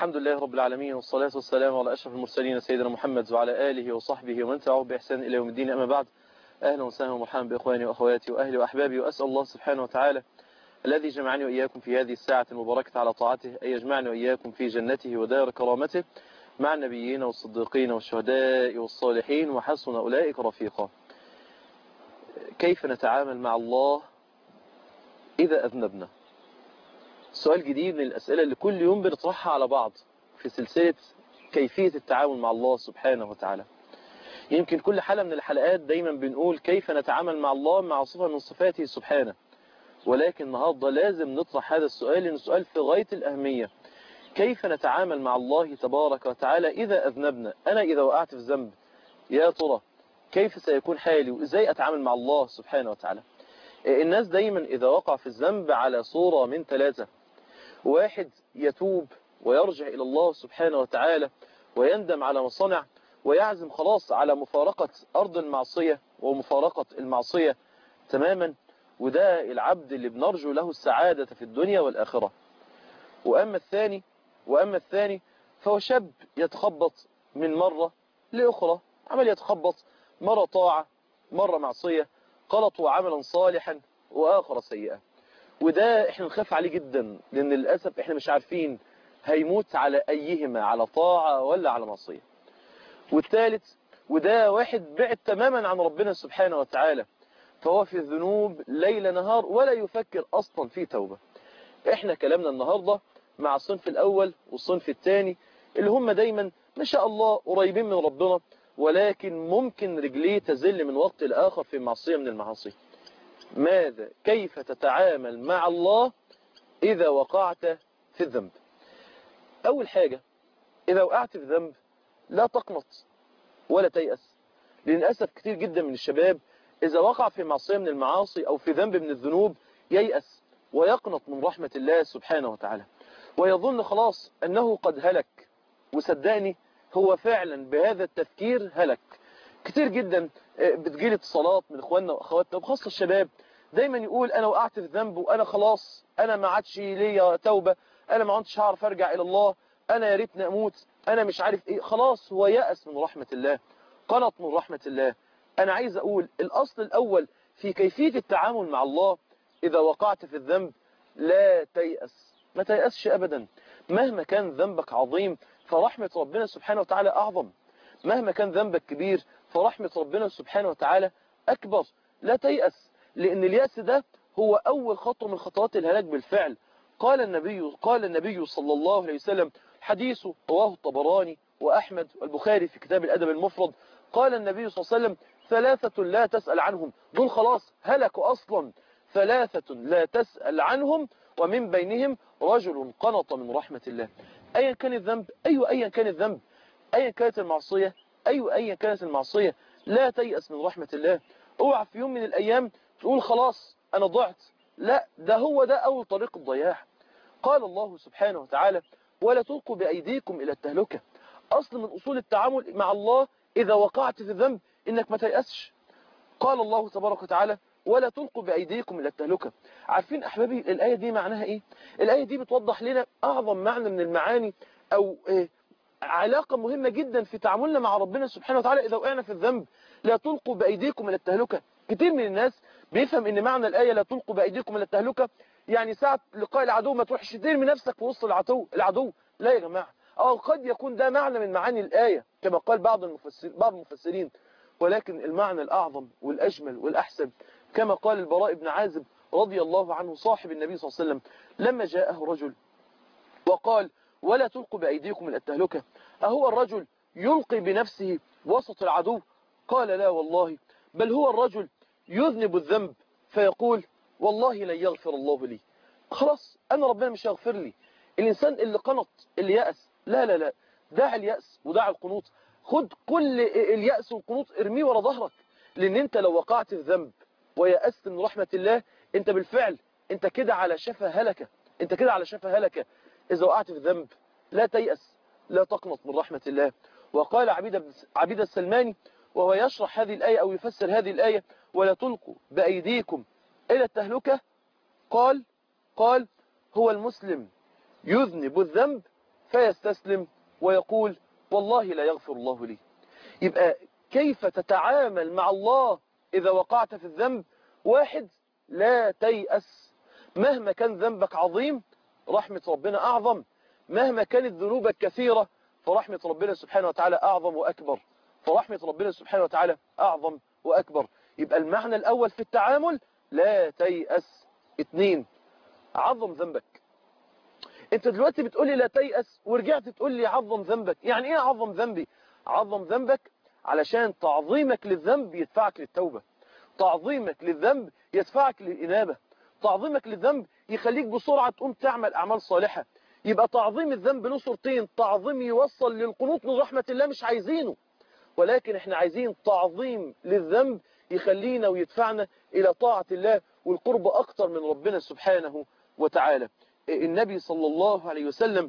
الحمد لله رب العالمين والصلاة والسلام على أشرف المرسلين سيدنا محمد وعلى آله وصحبه ومن تبعه بإحسان إلى يوم الدين أما بعد أهلا وسهلا ومرحبا بإخواني وأخواتي وأهلي وأحبابي وأسأل الله سبحانه وتعالى الذي جمعني وإياكم في هذه الساعة المباركة على طاعته أن يجمعني وإياكم في جنته ودار كرامته مع النبيين والصديقين والشهداء والصالحين وحسن أولئك رفيقا كيف نتعامل مع الله إذا أذنبنا سؤال جديد من الأسئلة اللي كل يوم بنطرحها على بعض في سلسلة كيفية التعامل مع الله سبحانه وتعالى يمكن كل حلقة من الحلقات دايما بنقول كيف نتعامل مع الله مع صفة من صفاته سبحانه ولكن النهاردة لازم نطرح هذا السؤال لأنه سؤال في غاية الأهمية كيف نتعامل مع الله تبارك وتعالى إذا أذنبنا أنا إذا وقعت في ذنب يا ترى كيف سيكون حالي وإزاي أتعامل مع الله سبحانه وتعالى الناس دايما إذا وقع في الذنب على صورة من ثلاثة واحد يتوب ويرجع إلى الله سبحانه وتعالى ويندم على ما صنع ويعزم خلاص على مفارقة أرض المعصية ومفارقة المعصية تماما وده العبد اللي بنرجو له السعادة في الدنيا والآخرة وأما الثاني وأما الثاني فهو شاب يتخبط من مرة لأخرى عمل يتخبط مرة طاعة مرة معصية غلط عملا صالحا وآخر سيئة وده احنا نخاف عليه جدا لأن للأسف احنا مش عارفين هيموت على أيهما على طاعة ولا على معصية والثالث وده واحد بعد تماما عن ربنا سبحانه وتعالى فهو في الذنوب ليل نهار ولا يفكر أصلا في توبة احنا كلامنا النهاردة مع الصنف الأول والصنف الثاني اللي هم دايما ما شاء الله قريبين من ربنا ولكن ممكن رجليه تزل من وقت لآخر في معصية من المعاصي ماذا كيف تتعامل مع الله إذا وقعت في الذنب أول حاجة إذا وقعت في ذنب لا تقنط ولا تيأس للأسف كتير جدا من الشباب إذا وقع في معصية من المعاصي أو في ذنب من الذنوب ييأس ويقنط من رحمة الله سبحانه وتعالى ويظن خلاص أنه قد هلك وصدقني هو فعلا بهذا التفكير هلك كتير جدا بتجيلي اتصالات من اخواننا واخواتنا وخاصة الشباب دايما يقول انا وقعت في ذنب وانا خلاص انا ما عادش ليا توبة انا ما عدتش هعرف ارجع الى الله انا يا ريتني اموت انا مش عارف ايه خلاص هو يأس من رحمة الله قنط من رحمة الله انا عايز اقول الاصل الاول في كيفية التعامل مع الله اذا وقعت في الذنب لا تيأس ما تيأسش ابدا مهما كان ذنبك عظيم فرحمة ربنا سبحانه وتعالى اعظم مهما كان ذنبك كبير فرحمة ربنا سبحانه وتعالى أكبر لا تيأس لأن اليأس ده هو أول خطوة من خطوات الهلاك بالفعل قال النبي قال النبي صلى الله عليه وسلم حديث رواه الطبراني وأحمد والبخاري في كتاب الأدب المفرد قال النبي صلى الله عليه وسلم ثلاثة لا تسأل عنهم دول خلاص هلكوا أصلا ثلاثة لا تسأل عنهم ومن بينهم رجل قنط من رحمة الله أيا كان الذنب أيوة أيا كان الذنب أيا كانت المعصية أيوة أيا كانت المعصية لا تيأس من رحمة الله اوعى في يوم من الأيام تقول خلاص أنا ضعت لا ده هو ده أول طريق الضياع قال الله سبحانه وتعالى ولا تلقوا بأيديكم إلى التهلكة أصل من أصول التعامل مع الله إذا وقعت في ذنب إنك ما تيأسش قال الله تبارك وتعالى ولا تلقوا بأيديكم إلى التهلكة عارفين أحبابي الآية دي معناها إيه الآية دي بتوضح لنا أعظم معنى من المعاني أو إيه علاقة مهمة جدا في تعاملنا مع ربنا سبحانه وتعالى إذا وقعنا في الذنب لا تلقوا بأيديكم إلى التهلكة كتير من الناس بيفهم ان معنى الآية لا تلقوا بأيديكم إلى التهلكة يعني ساعة لقاء العدو ما تروحش ترمي نفسك في وسط العدو العدو لا يا جماعة أو قد يكون ده معنى من معاني الآية كما قال بعض المفسر بعض المفسرين ولكن المعنى الأعظم والأجمل والأحسن كما قال البراء بن عازب رضي الله عنه صاحب النبي صلى الله عليه وسلم لما جاءه رجل وقال ولا تلقوا بأيديكم إلى التهلكة أهو الرجل يلقي بنفسه وسط العدو قال لا والله بل هو الرجل يذنب الذنب فيقول والله لن يغفر الله لي خلاص أنا ربنا مش هيغفر لي الإنسان اللي قنط اللي يأس لا لا لا دع اليأس ودع القنوط خد كل اليأس والقنوط ارميه ورا ظهرك لأن أنت لو وقعت في ذنب ويأست من رحمة الله أنت بالفعل أنت كده على شفا هلكة أنت كده على شفا هلكة إذا وقعت في ذنب لا تيأس لا تقنط من رحمة الله وقال عبيد, عبيد السلماني وهو يشرح هذه الآية أو يفسر هذه الآية ولا تلقوا بأيديكم إلى التهلكة قال قال هو المسلم يذنب الذنب فيستسلم ويقول والله لا يغفر الله لي يبقى كيف تتعامل مع الله إذا وقعت في الذنب واحد لا تيأس مهما كان ذنبك عظيم رحمة ربنا أعظم مهما كانت ذنوبك كثيرة فرحمة ربنا سبحانه وتعالى أعظم وأكبر فرحمة ربنا سبحانه وتعالى أعظم وأكبر يبقى المعنى الأول في التعامل لا تيأس اتنين عظم ذنبك انت دلوقتي بتقولي لا تيأس ورجعت تقول لي عظم ذنبك يعني ايه عظم ذنبي عظم ذنبك علشان تعظيمك للذنب يدفعك للتوبة تعظيمك للذنب يدفعك للإنابة تعظيمك للذنب يخليك بسرعة تقوم تعمل أعمال صالحة يبقى تعظيم الذنب له صورتين تعظيم يوصل للقنوط من رحمة الله مش عايزينه ولكن احنا عايزين تعظيم للذنب يخلينا ويدفعنا إلى طاعة الله والقرب أكتر من ربنا سبحانه وتعالى النبي صلى الله عليه وسلم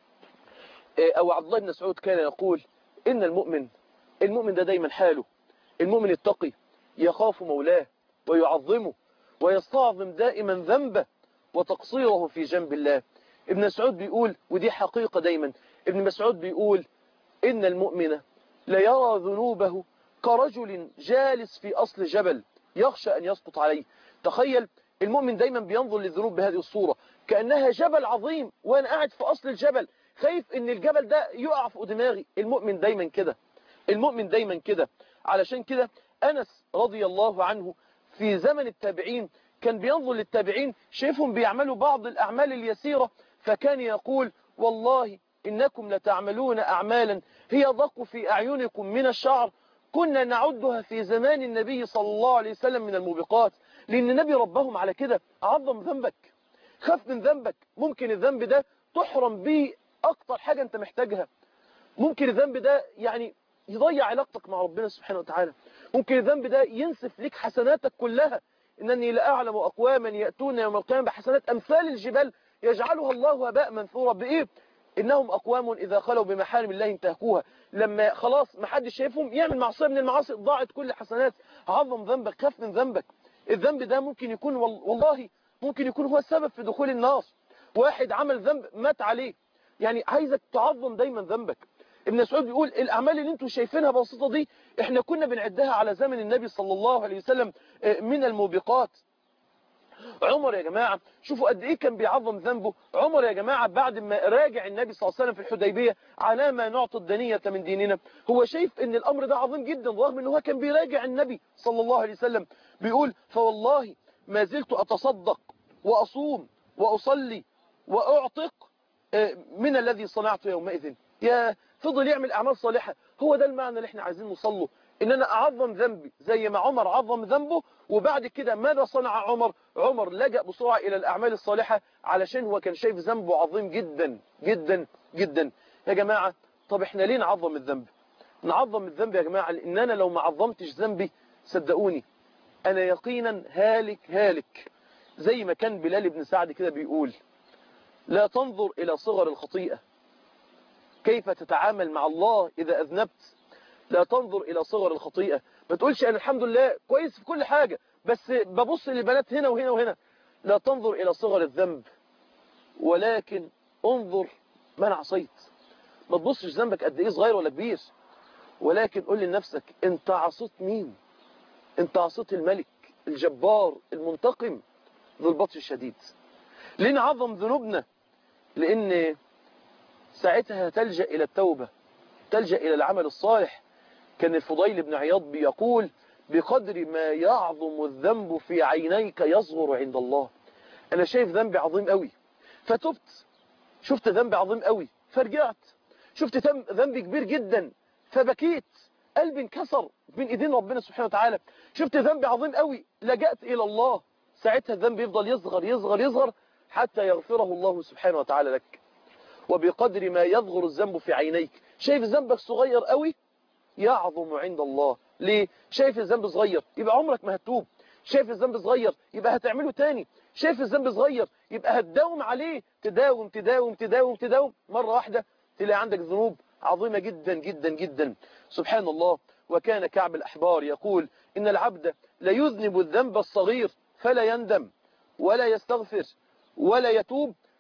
أو عبد الله بن مسعود كان يقول إن المؤمن المؤمن ده دايما حاله المؤمن التقي يخاف مولاه ويعظمه ويستعظم دائما ذنبه وتقصيره في جنب الله ابن مسعود بيقول ودي حقيقة دايما ابن مسعود بيقول إن المؤمن ليرى ذنوبه كرجل جالس في أصل جبل يخشى أن يسقط عليه تخيل المؤمن دايما بينظر للذنوب بهذه الصورة كأنها جبل عظيم وأنا قاعد في أصل الجبل خايف ان الجبل ده يقع في دماغي المؤمن دايما كده المؤمن دايما كده علشان كده أنس رضي الله عنه في زمن التابعين كان بينظر للتابعين شايفهم بيعملوا بعض الأعمال اليسيرة فكان يقول والله إنكم لتعملون أعمالا هي ضق في أعينكم من الشعر كنا نعدها في زمان النبي صلى الله عليه وسلم من الموبقات لأن النبي ربهم على كده عظم ذنبك خاف من ذنبك ممكن الذنب ده تحرم به أكتر حاجة أنت محتاجها ممكن الذنب ده يعني يضيع علاقتك مع ربنا سبحانه وتعالى ممكن الذنب ده ينسف لك حسناتك كلها إنني لأعلم أقواما يأتون يوم القيامة بحسنات أمثال الجبال يجعلها الله هباء منثورا بإيه إنهم أقوام إذا خلوا بمحارم الله انتهكوها لما خلاص ما حدش شايفهم يعمل معصية من المعاصي ضاعت كل حسنات عظم ذنبك خاف من ذنبك الذنب ده ممكن يكون والله ممكن يكون هو السبب في دخول النار واحد عمل ذنب مات عليه يعني عايزك تعظم دايما ذنبك ابن مسعود بيقول الأعمال اللي انتم شايفينها بسيطة دي احنا كنا بنعدها على زمن النبي صلى الله عليه وسلم من الموبقات عمر يا جماعة شوفوا قد ايه كان بيعظم ذنبه عمر يا جماعة بعد ما راجع النبي صلى الله عليه وسلم في الحديبية على ما نعطي الدنية من ديننا هو شايف ان الامر ده عظيم جدا رغم ان هو كان بيراجع النبي صلى الله عليه وسلم بيقول فوالله ما زلت اتصدق واصوم واصلي واعتق من الذي صنعته يومئذ يا فضل يعمل أعمال صالحة هو ده المعنى اللي احنا عايزين نوصله ان انا اعظم ذنبي زي ما عمر عظم ذنبه وبعد كده ماذا صنع عمر عمر لجأ بسرعة الى الاعمال الصالحة علشان هو كان شايف ذنبه عظيم جدا جدا جدا يا جماعة طب احنا ليه نعظم الذنب نعظم الذنب يا جماعة لان انا لو ما عظمتش ذنبي صدقوني انا يقينا هالك هالك زي ما كان بلال بن سعد كده بيقول لا تنظر إلى صغر الخطيئة كيف تتعامل مع الله إذا أذنبت لا تنظر إلى صغر الخطيئة ما تقولش أنا الحمد لله كويس في كل حاجة بس ببص للبنات هنا وهنا وهنا لا تنظر إلى صغر الذنب ولكن انظر من عصيت ما تبصش ذنبك قد إيه صغير ولا كبير ولكن قول لنفسك انت عصيت مين انت عصيت الملك الجبار المنتقم ذو البطش الشديد ليه نعظم ذنوبنا لأن ساعتها تلجأ إلى التوبة تلجأ إلى العمل الصالح كان الفضيل بن عياض بيقول بقدر ما يعظم الذنب في عينيك يصغر عند الله أنا شايف ذنبي عظيم قوي فتبت شفت ذنبي عظيم قوي فرجعت شفت ذنبي كبير جدا فبكيت قلبي انكسر بين ايدين ربنا سبحانه وتعالى شفت ذنبي عظيم قوي لجأت إلى الله ساعتها الذنب يفضل يصغر يصغر يصغر حتى يغفره الله سبحانه وتعالى لك وبقدر ما يصغر الذنب في عينيك شايف ذنبك صغير قوي يعظم عند الله ليه شايف الذنب صغير يبقى عمرك ما هتتوب شايف الذنب صغير يبقى هتعمله تاني شايف الذنب صغير يبقى هتداوم عليه تداوم تداوم تداوم تداوم مرة واحدة تلاقي عندك ذنوب عظيمة جدا جدا جدا سبحان الله وكان كعب الأحبار يقول إن العبد لا يذنب الذنب الصغير فلا يندم ولا يستغفر ولا يتوب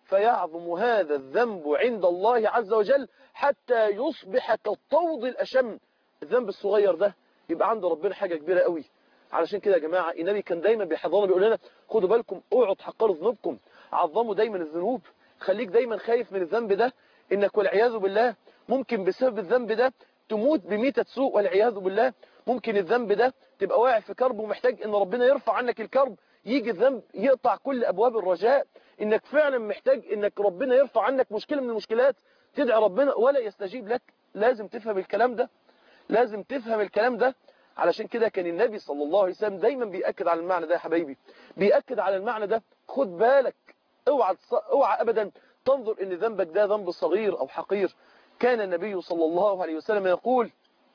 فيعظم هذا الذنب عند الله عز وجل حتى يصبح كالطود الأشم الذنب الصغير ده يبقى عند ربنا حاجة كبيرة قوي علشان كده يا جماعة النبي كان دايما بيحضرنا بيقول لنا خدوا بالكم اوعوا تحقروا ذنوبكم عظموا دايما الذنوب خليك دايما خايف من الذنب ده انك والعياذ بالله ممكن بسبب الذنب ده تموت بميتة سوء والعياذ بالله ممكن الذنب ده تبقى واقع في كرب ومحتاج ان ربنا يرفع عنك الكرب يجي الذنب يقطع كل ابواب الرجاء انك فعلا محتاج انك ربنا يرفع عنك مشكلة من المشكلات تدعي ربنا ولا يستجيب لك لازم تفهم الكلام ده لازم تفهم الكلام ده علشان كده كان النبي صلى الله عليه وسلم دايما بيأكد على المعنى ده يا حبايبي بيأكد على المعنى ده خد بالك اوعى اوعى ابدا تنظر ان ذنبك ده ذنب صغير او حقير كان النبي صلى الله عليه وسلم يقول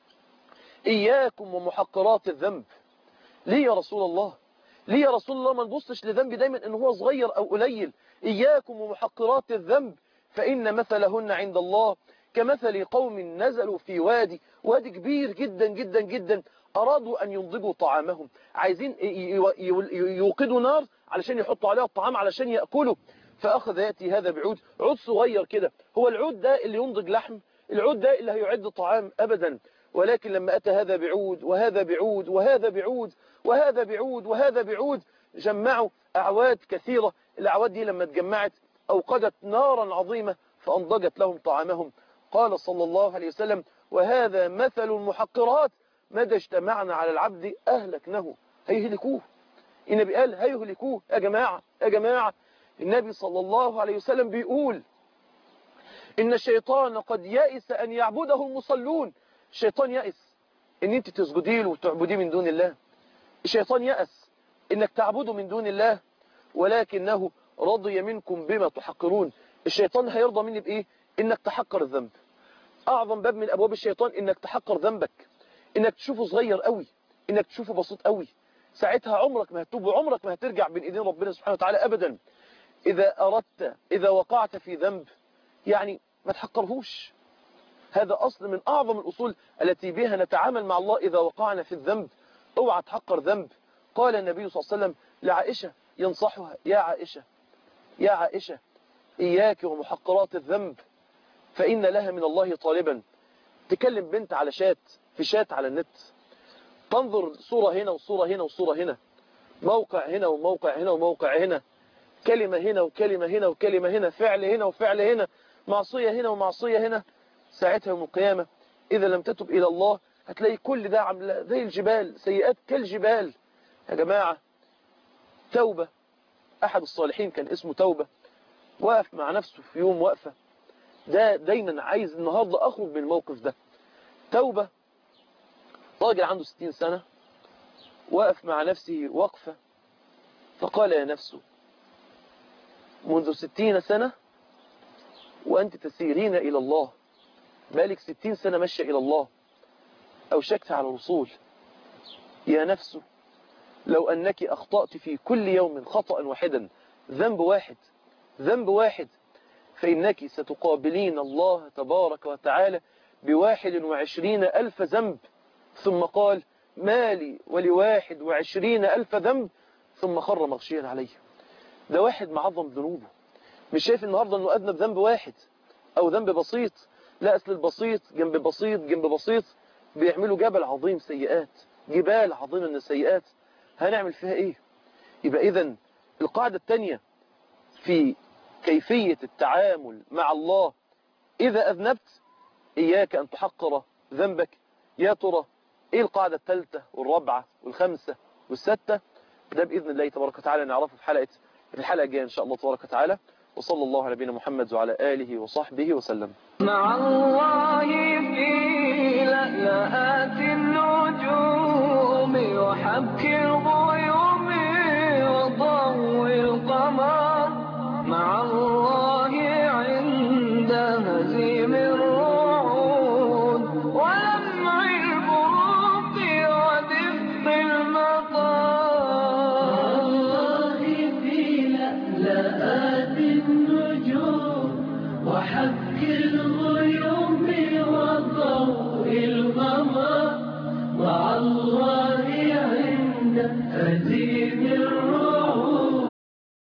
اياكم ومحقرات الذنب ليه يا رسول الله ليه يا رسول الله ما نبصش لذنبي دايما ان هو صغير او قليل اياكم ومحقرات الذنب فان مثلهن عند الله كمثل قوم نزلوا في وادي وادي كبير جدا جدا جدا أرادوا أن ينضجوا طعامهم عايزين يوقدوا نار علشان يحطوا عليها الطعام علشان يأكلوا فأخذ يأتي هذا بعود عود صغير كده هو العود ده اللي ينضج لحم العود ده اللي هيعد طعام أبدا ولكن لما أتى هذا بعود وهذا بعود وهذا بعود وهذا بعود وهذا بعود جمعوا أعواد كثيرة الأعواد دي لما اتجمعت أوقدت نارا عظيمة فأنضجت لهم طعامهم قال صلى الله عليه وسلم وهذا مثل المحقرات مدى اجتمعنا على العبد أهلكنه هيهلكوه النبي قال هيهلكوه يا جماعة يا جماعة النبي صلى الله عليه وسلم بيقول إن الشيطان قد يأس أن يعبده المصلون الشيطان يأس إن أنت تسجدي له وتعبديه من دون الله الشيطان يأس إنك تعبده من دون الله ولكنه رضي منكم بما تحقرون الشيطان هيرضى مني بإيه إنك تحقر الذنب أعظم باب من أبواب الشيطان إنك تحقر ذنبك إنك تشوفه صغير قوي إنك تشوفه بسيط قوي ساعتها عمرك ما هتتوب وعمرك ما هترجع بين إيدين ربنا سبحانه وتعالى أبدا إذا أردت إذا وقعت في ذنب يعني ما تحقرهوش هذا أصل من أعظم الأصول التي بها نتعامل مع الله إذا وقعنا في الذنب اوعى تحقر ذنب قال النبي صلى الله عليه وسلم لعائشة ينصحها يا عائشة يا عائشة إياك ومحقرات الذنب فإن لها من الله طالبا تكلم بنت على شات في شات على النت تنظر صورة هنا وصورة هنا وصورة هنا موقع هنا وموقع هنا وموقع هنا كلمة هنا وكلمة هنا وكلمة هنا فعل هنا وفعل هنا معصية هنا ومعصية هنا ساعتها يوم القيامة إذا لم تتب إلى الله هتلاقي كل ده عامله زي الجبال سيئات كالجبال يا جماعة توبة أحد الصالحين كان اسمه توبة وقف مع نفسه في يوم وقفة ده دايما عايز النهاردة أخرج من الموقف ده توبة راجل عنده 60 سنة وقف مع نفسه وقفة فقال يا نفسه منذ ستين سنة وأنت تسيرين إلى الله بالك ستين سنة ماشية إلى الله أوشكت على الوصول يا نفس لو أنك أخطأت في كل يوم خطأ واحدا ذنب واحد ذنب واحد فإنك ستقابلين الله تبارك وتعالى بواحد وعشرين ألف ذنب ثم قال مالي ولواحد وعشرين ألف ذنب ثم خر مغشيا عليه ده واحد معظم ذنوبه مش شايف النهاردة أنه أذنب ذنب واحد أو ذنب بسيط لا أصل البسيط جنب بسيط جنب بسيط بيعملوا جبل عظيم سيئات جبال عظيمة من السيئات هنعمل فيها إيه يبقى إذن القاعدة الثانية في كيفية التعامل مع الله إذا أذنبت إياك أن تحقر ذنبك يا ترى إيه القاعدة الثالثة والرابعة والخامسة والستة ده بإذن الله تبارك وتعالى نعرفه في حلقة في الحلقة الجاية إن شاء الله تبارك وتعالى وصلى الله على نبينا محمد وعلى آله وصحبه وسلم مع الله في لألآت النجوم وحبك الغيوم وضوء القمر مع الله عند هزيم الرعود ولمع البروق ودفء المطار مع الله في لألآت